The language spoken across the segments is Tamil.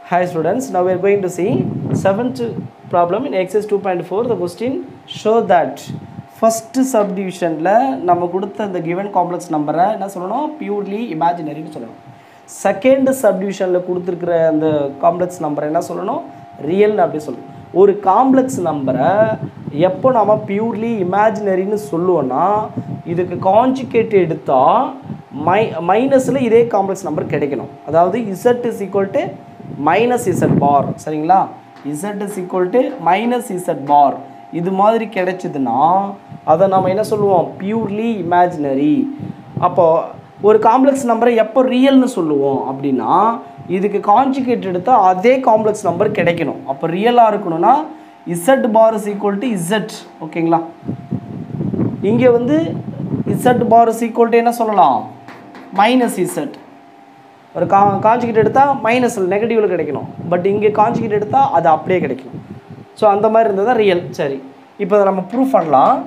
Hi students, now we are going to see seventh problem in exercise 2.4. The question show that first subdivisionல நம்ம கொடுத்த இந்த given complex நம்பரை என்ன சொல்லணும் பியூர்லி இமேஜினரின்னு சொல்லணும் செகண்ட் சப்டிவிஷனில் கொடுத்துருக்குற அந்த காம்ப்ளெக்ஸ் நம்பரை என்ன சொல்லணும் ரியல்னு அப்படி சொல்லணும் ஒரு காம்ப்ளெக்ஸ் நம்பரை எப்போ நம்ம பியூர்லி இமேஜினரின்னு சொல்லுவோன்னா இதுக்கு காஞ்சிகேட் எடுத்தால் மை மைனஸில் இதே காம்ப்ளெக்ஸ் நம்பர் கிடைக்கணும் அதாவது Z is equal to minus Z bar சரிங்களா Z is equal to minus Z bar இது மாதிரி கிடைச்சதுன்னா அதை நம்ம என்ன சொல்லுவோம் பியூர்லி இமேஜினரி அப்போது ஒரு காம்ப்ளெக்ஸ் நம்பரை எப்போ ரியல்னு சொல்லுவோம் அப்படின்னா இதுக்கு காஞ்சிகேட் எடுத்தால் அதே காம்ப்ளெக்ஸ் நம்பர் கிடைக்கணும் அப்போ ரியலாக இருக்கணும்னா Z bar is equal to Z ஓகேங்களா இங்கே வந்து Z bar is equal to என்ன சொல்லலாம் மைனஸ் இசட் ஒரு கா காஞ்சிகிட் எடுத்தால் மைனஸில் நெகட்டிவில் கிடைக்கணும் பட் இங்கே காஞ்சிகிட் எடுத்தால் அது அப்படியே கிடைக்கும் ஸோ அந்த மாதிரி இருந்தது தான் ரியல் சரி இப்போ அதை நம்ம ப்ரூஃப் பண்ணலாம்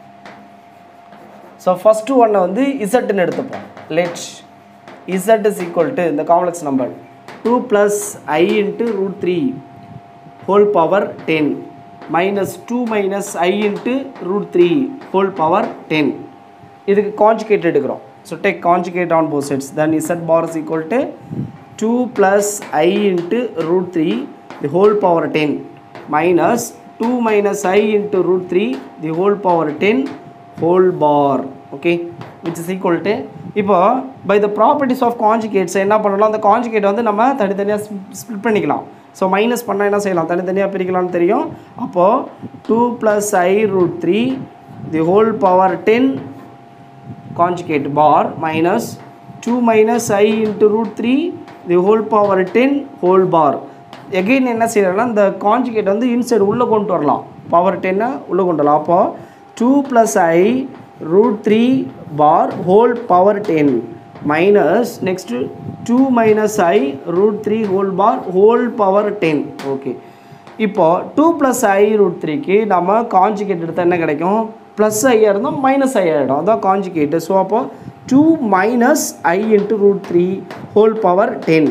ஸோ ஃபஸ்ட்டு ஒன்னை வந்து இசட்டுன்னு எடுத்துப்போம் let Z is equal to இந்த complex number two plus I into root three whole power ten minus two minus I into root three whole power ten இதுக்கு காஞ்சிகேட் எடுக்கிறோம் so take conjugate on both sides then Z bar is equal to two plus I into root three the whole power ten minus two minus I into root three the whole power ten whole bar okay which is equal to இப்போ by the properties of conjugates என்ன பண்ணலாம் அந்த காஞ்சிகேட் வந்து நம்ம தனித்தனியாக ஸ்ப்ளிட் பண்ணிக்கலாம் ஸோ மைனஸ் பண்ணால் என்ன செய்யலாம் தனித்தனியாக பிரிக்கலாம்னு தெரியும் அப்போது two plus I root three the whole power ten conjugate bar minus two minus I into root three the whole power ten whole bar again என்ன செய்யலாம்னா இந்த காஞ்சிகேட் வந்து இன்சைடு உள்ளே கொண்டு வரலாம் பவர் டென்னை உள்ளே கொண்டு வரலாம் அப்போது two plus I root three bar whole power ten minus next two minus I root three whole bar whole power ten okay இப்போது டூ ப்ளஸ் ஐ ரூட் த்ரீக்கு நம்ம காஞ்சிகேட் எடுத்தால் என்ன கிடைக்கும் ப்ளஸ் ஐயாக இருந்தால் மைனஸ் ஐ ஆகிடும் அதான் காஞ்சிகேட்டு ஸோ அப்போ two minus I into root three whole power ten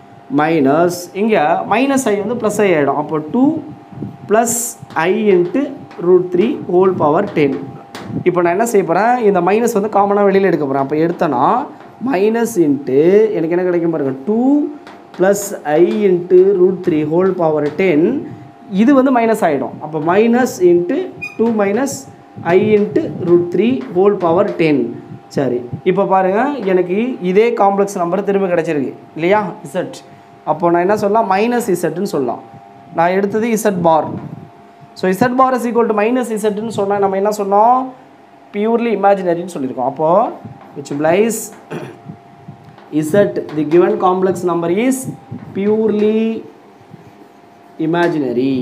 minus இங்கே மைனஸ் ஐ வந்து ப்ளஸ் ஐ ஆகிடும் அப்போ two plus I into root three whole power ten இப்போ நான் என்ன செய்ய போகிறேன் இந்த மைனஸ் வந்து காமனாக வெளியில் எடுக்க போகிறேன் அப்போ எடுத்தேன்னா மைனஸ் இன்ட்டு எனக்கு என்ன கிடைக்கும் பாருங்கள் two plus I into root three whole power ten இது வந்து மைனஸ் ஆகிடும் அப்போ minus into two minus I into root three whole power ten சரி இப்போ பாருங்கள் எனக்கு இதே காம்ப்ளெக்ஸ் நம்பர் திரும்ப கிடச்சிருக்கு இல்லையா இசட் அப்போ நான் என்ன சொல்லலாம் மைனஸ் இசட்னு சொல்லலாம் நான் எடுத்தது Z bar so Z bar is equal to minus இசட்னு சொன்னால் நம்ம என்ன சொன்னோம் பியூர்லி இமேஜினரின்னு சொல்லியிருக்கோம் அப்போது which implies Z the given complex number is purely imaginary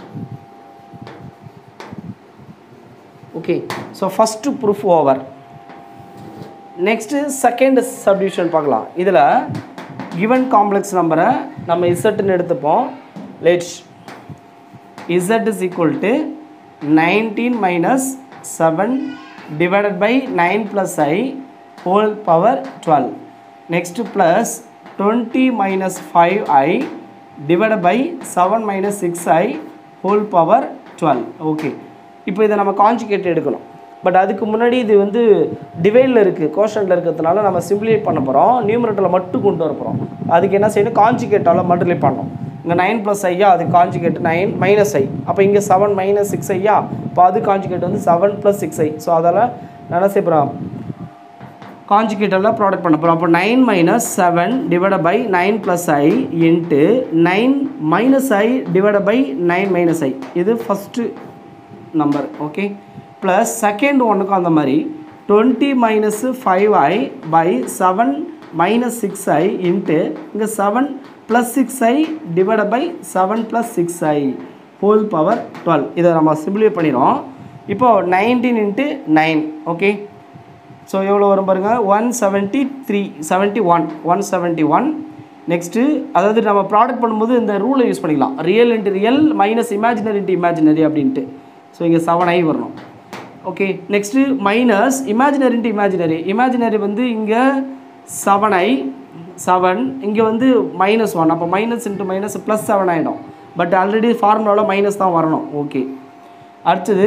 okay so first proof over next second subdivision பார்க்கலாம் இதில் கிவன் காம்ப்ளெக்ஸ் நம்பரை நம்ம இசட்டுன்னு எடுத்துப்போம் let's Z is equal to nineteen minus seven divided by nine plus I whole power twelve next plus twenty minus five I divide by seven minus six I whole power twelve okay இப்போ இதை நம்ம காஞ்சிகேட் எடுக்கணும் பட் அதுக்கு முன்னாடி இது வந்து டிவைடில் இருக்குது கோஷனில் இருக்கிறதுனால நம்ம சிம்பிளிஃபை பண்ண போகிறோம் நியூமரேட்டரில் மட்டும் கொண்டு வர போகிறோம் அதுக்கு என்ன செய்யணும் காஞ்சிகேட்டால் மல்டிப்ளை பண்ணணும் இங்கே நைன் ப்ளஸ் ஐயா அது காஞ்சிகேட் நைன் மைனஸ் ஐ அப்போ இங்கே செவன் மைனஸ் சிக்ஸ் ஐயா இப்போ அது காஞ்சிகேட் வந்து seven plus six I so அதால் நான் என்ன செய்ய போகிறோம் காஞ்சிகேட்டெல்லாம் ப்ராடக்ட் பண்ண போகிறோம் அப்போ nine minus seven divide by nine plus I into nine minus I divide by nine minus I இது first number okay plus second ஒன்றுக்கும் அந்த மாதிரி twenty minus five I by seven minus six I into இங்கே seven plus six I divide by seven plus six I whole power twelve இதை நம்ம சிம்பிளிஃபை பண்ணிடுறோம் இப்போது nineteen into nine okay so எவ்வளோ வரும் பாருங்கள் one seventy three seventy one one seventy one next அதாவது நம்ம ப்ராடக்ட் பண்ணும்போது இந்த ரூலை யூஸ் பண்ணிக்கலாம் real into real minus imaginary into imaginary அப்படின்ட்டு ஸோ இங்கே செவன் ஐ வரணும் okay next minus imaginary into imaginary imaginary வந்து இங்கே செவன் ஐ செவன் இங்கே வந்து மைனஸ் ஒன் அப்போ minus into minus plus seven ஆகிடும் பட் ஆல்ரெடி ஃபார்முலாவில் மைனஸ் தான் வரணும் ஓகே அடுத்தது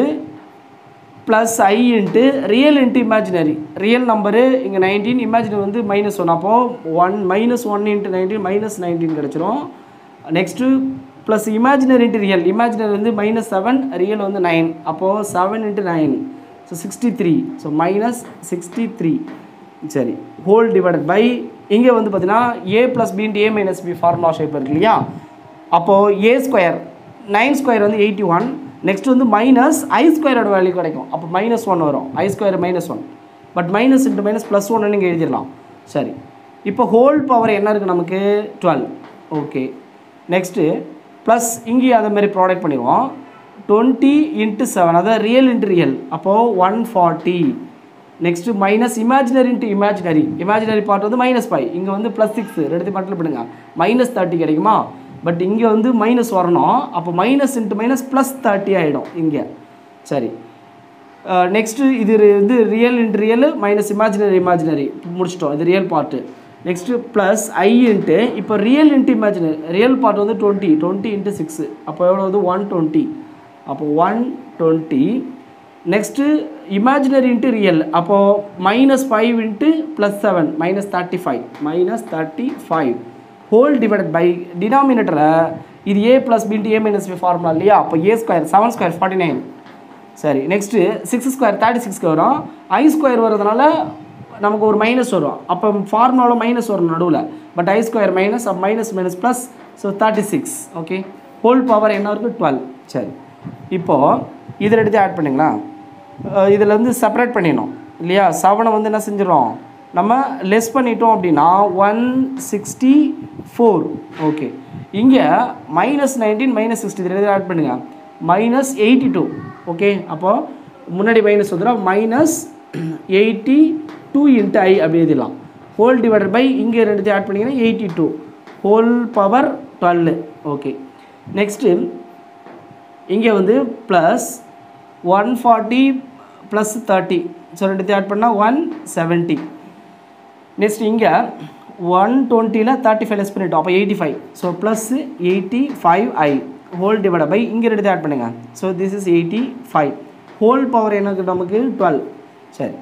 plus I into real into imaginary real number இங்கே நைன்டீன் இமேஜினரி வந்து மைனஸ் ஒன் அப்போது one minus one into nineteen minus nineteen கிடச்சிரும் next plus imaginary into real imaginary வந்து மைனஸ் செவன் ரியல் வந்து நைன் அப்போது seven into nine so sixty three so minus sixty three சரி ஹோல் டிவைடட் பை இங்கே வந்து பார்த்தீங்கன்னா A plus B into A minus B formula shape இருக்கு இல்லையா அப்போது ஏ ஸ்கொயர் நைன் ஸ்கொயர் வந்து எயிட்டி ஒன் நெக்ஸ்ட் வந்து மைனஸ் ஐ ஸ்கொயரோட வேல்யூ கிடைக்கும் அப்போ மைனஸ் ஒன் வரும் I square minus one but minus into minus plus ஒன்னு நீங்கள் எழுதிடலாம் சரி இப்போ ஹோல் பவர் என்ன இருக்குது நமக்கு டுவெல் ஓகே நெக்ஸ்ட்டு ப்ளஸ் இங்கேயும் அதே மாதிரி ப்ராடக்ட் பண்ணிடுவோம் டுவெண்ட்டி இன்ட்டு செவன் அதாவது ரியல் இன்ட்டு ரியல் அப்போது one forty next minus imaginary into imaginary imaginary part வந்து மைனஸ் ஃபைவ் இங்கே வந்து ப்ளஸ் சிக்ஸ் ரெண்டு மட்டும் பண்ணுங்க மைனஸ் தேர்ட்டி கிடைக்குமா பட் இங்கே வந்து மைனஸ் வரணும் அப்போ minus into minus plus thirty ஆகிடும் இங்கே சரி நெக்ஸ்ட்டு இது வந்து real into real minus imaginary imaginary முடிச்சிட்டோம் இது real part next plus I into இப்போ real into imaginary real part வந்து டுவெண்ட்டி டுவெண்ட்டி இன்ட்டு சிக்ஸு அப்போ எவ்வளோ வந்து ஒன் டுவெண்ட்டி அப்போ one twenty next imaginary into real அப்போது minus five into plus seven minus thirty five minus thirty five whole divided by டினாமினேட்டரில் இது ஏ plus B into A minus B formula இல்லையா அப்போ A square seven square forty nine சரி நெக்ஸ்ட்டு சிக்ஸ் ஸ்கொயர் தேர்ட்டி சிக்ஸ்க்கு வரும் ஐ ஸ்கொயர் வரதுனால நமக்கு ஒரு மைனஸ் வரும் அப்போ ஃபார்முலாவில் மைனஸ் வரும் நடுவில் பட் ஐ ஸ்கொயர் மைனஸ் அப்போ minus minus plus so thirty six okay whole power என்ன இருக்குது டுவெல் சரி இப்போது இதில் எடுத்து ஆட் பண்ணுங்களா இதில் வந்து செப்பரேட் பண்ணிடணும் இல்லையா செவனை வந்து என்ன செஞ்சிடும் நம்ம லெஸ் பண்ணிட்டோம் அப்படின்னா ஒன் சிக்ஸ்டி ஃபோர் ஓகே இங்கே minus nineteen minus sixty three add பண்ணுங்கள் மைனஸ் எயிட்டி டூ ஓகே அப்போது முன்னாடி மைனஸ் வந்துடும் minus eighty two into I அப்படி எழுதிடலாம் ஹோல் டிவைடட் பை இங்கே ரெண்டுத்தையும் ஆட் பண்ணிங்கன்னா eighty two whole power twelve okay next இங்கே வந்து plus one forty plus thirty so ரெண்டுத்தையும் ஆட் பண்ணால் ஒன் செவன்ட்டி நெக்ஸ்ட் இங்கே ஒன் டுவெண்ட்டியில் தேர்ட்டி ஃபைவ் லெஸ் பண்ணிட்டோம் அப்போ eighty five so plus eighty five I whole divide by இங்கே ரெண்டு ஆட் பண்ணுங்க so this is eighty five whole power எனக்கு நமக்கு டுவெல் சரி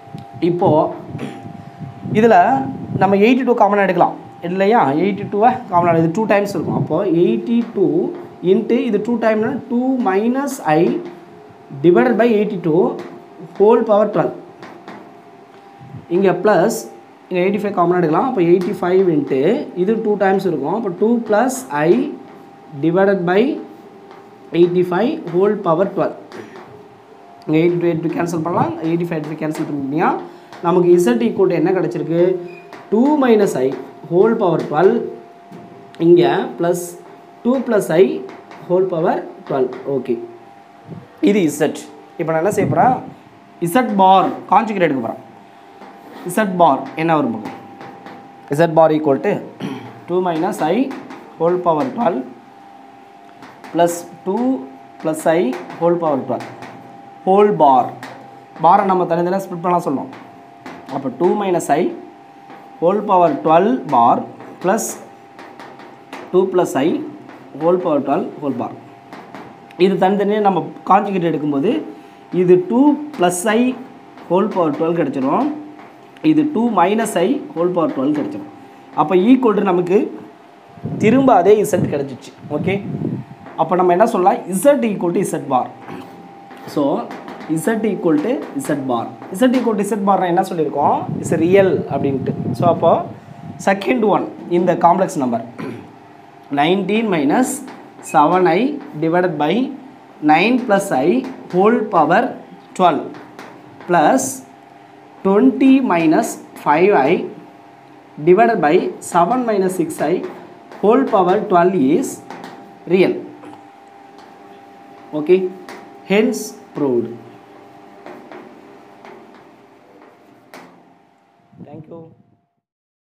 இப்போது இதில் நம்ம எயிட்டி டூ காமனாக எடுக்கலாம் இல்லையா எயிட்டி டூவை காமனாக இது டூ டைம்ஸ் இருக்கும் அப்போது எயிட்டி டூ இன்ட்டு இது டூ டைம்னா two minus I divided by eighty two whole power twelve இங்கே ப்ளஸ் இங்கே எயிட்டி ஃபைவ் காமனாக எடுக்கலாம் அப்போ எயிட்டி ஃபைவ் இன்ட்டு இது டூ டைம்ஸ் இருக்கும் அப்போ two plus I divided by eighty five whole power twelve இங்கே எயிட்டி டூ எயிட் கேன்சல் பண்ணலாம் எயிட்டி ஃபைவ் எயிட்டி கேன்சல் பண்ணிட்டீங்கன்னா நமக்கு இசட் ஈக்குவல் என்ன கிடச்சிருக்கு two minus I whole power twelve இங்கே plus two plus I whole power twelve okay இது இசட் இப்போ நான் என்ன செய்ய போகிறேன் இசட் பார் காஞ்சிகேட் எடுக்க போகிறேன் இசட் பார் என்ன வரும் Z bar equal to two minus I whole power twelve plus two plus I whole power twelve whole bar பாரை நம்ம தனித்தனியாக ஸ்ப்ளிட் பண்ணலாம் சொல்லுவோம் அப்போ two minus I whole power twelve bar plus two plus I whole power twelve whole bar இது தனித்தனியாக நம்ம காஞ்சிகேட் எடுக்கும்போது இது two plus I whole power twelve கிடச்சிரும் இது two minus I whole power twelve கிடச்சிரும் அப்போ ஈக்குவல் டு நமக்கு திரும்ப அதே இசட் கிடச்சிச்சு ஓகே அப்போ நம்ம என்ன சொல்லலாம் Z equal to Z bar so Z equal to Z bar Z equal to Z பார்னா என்ன சொல்லியிருக்கோம் இஸ் ரியல் அப்படின்ட்டு ஸோ அப்போ செகண்ட் ஒன் இந்த complex number nineteen minus seven I divided by nine plus I whole power twelve plus twenty minus five I divided by 7 minus 6i whole power 12 is real okay hence proved